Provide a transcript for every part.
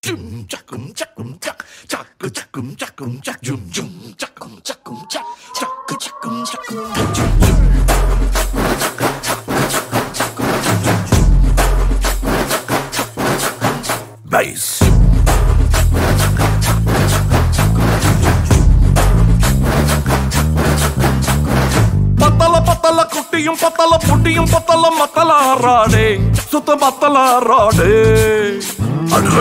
Jum chackum chackum chack. Chack chackum chackum chack. Jum jum chackum chackum chack. Chack chackum chackum chack. Jum jum. Bass. பத்தல பத்தல குட்டியும் பத்தல புட்டியும் பத்தல மத்தல ஆறாடே சுத்த பத்தல ஆறாடே அடுறா.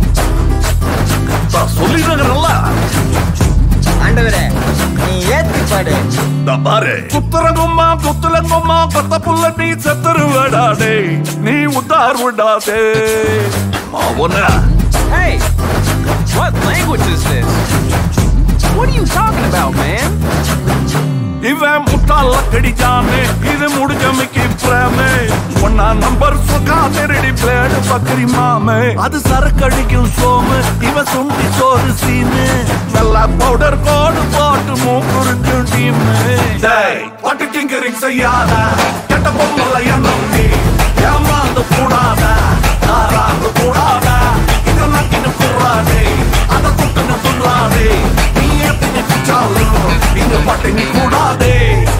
நான் சொல்லிடுறேன்ல. ஆண்டவரே நீ ஏத்தி பாடு நான் பாரு. குத்துறங்கும்மா குத்துலங்கும்மா கொத்த புள்ள நீ செத்துருவடாடே நீ உத்தார் விடாதே அவன Hey, what language is this? What are you talking about, man? இவன் முட்டாள கடிச்சானே இது முடிஞ்சமைக்கு பிரேமே ஒன்னா நம்பர் சுகா திருடி பிளேடு பக்கரி மாமே அது சரக்கடிக்கும் சோமு இவன் சுண்டி சோறு சீனு நல்லா பவுடர் கோடு போட்டு மூக்குறிஞ்சும் டீமு டேய் பட்டு டிங்கரிங் செய்யாத கெட்ட பொம்மல எண்ணம் நீ ஏமாந்து கூடாத ஆறாந்து கூடாத இதெல்லாம் கிணு கூடாதே அதை குட்டுன்னு துள்ளாதே நீ எத்தனை பிச்சாலும் இங்க பட்டினி கூடாதே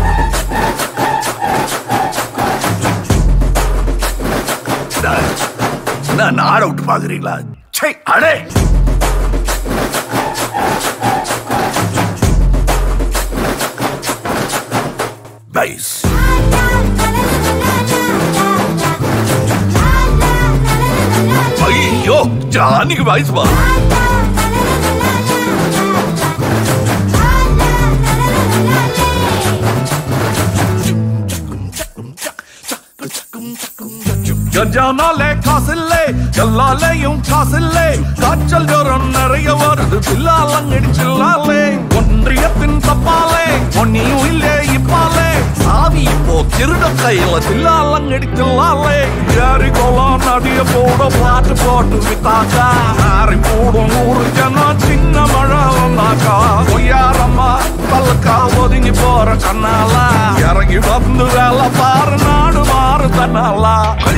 டேய், என்ன நாட விட்டு பாக்குறீங்களா சே அடே பைஸ் ஐயோ ஜானிக்கு வயசு பா கஞ்சானாலே காசில்லே எல்லாலேயும் காசில்லே காய்ச்சல் ஜோரம் நிறைய வருது பில்லாலங்கடி சில்லாலே ஒன்றியத்தின் தப்பாலே ஒன்னியும் இல்லே இப்பாலே சாவி இப்போ திருட கையில தில்லாலங்கடி தில்லாலே ஏறி கோலம் நடிய போட பாட்டு போட்டு வித்தாக்கா ஆறி போடும் ஊரு ஜனம் சின்ன மழை வந்தாக்கா பொய்யாரம்மா பல்லுக்கா ஒதுங்கி போற கண்ணாலா இறங்கி வந்து வேலை பாரு நாடு மாறு தன்னாலா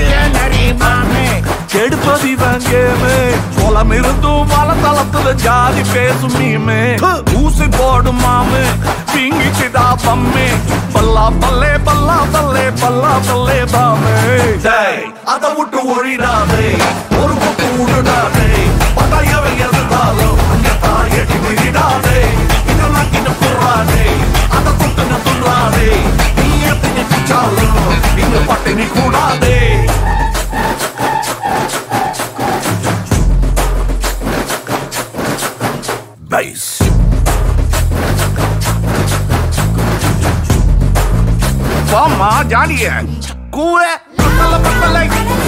கெடுப்பது இவன் கேமு குளம் இருந்தும் வளத்தளத்துல ஜாதி பேசும் மீமே ஊசி போடும் மாமு பிங்கிச்சுடா பம்மே பல்லா பல்லே பல்லா பல்லே பல்லா பல்லே பாமே டேய் அதை விட்டு ஒழிடாதே ஒரு பக்கம் விடுடாதே பட்டாயவை எதிர்த்தாலும் அங்க தாயட்டி விடாதே இதெல்லாம் கிட்ட போறாதே அதை தொட்டுன்னு துள்ளாதே நீ எத்தனை பிச்சாலும் இங்க பட்டினி கூடாதே பைஸ் வாமா ஜாலிய கூற பத்தல பத்தலை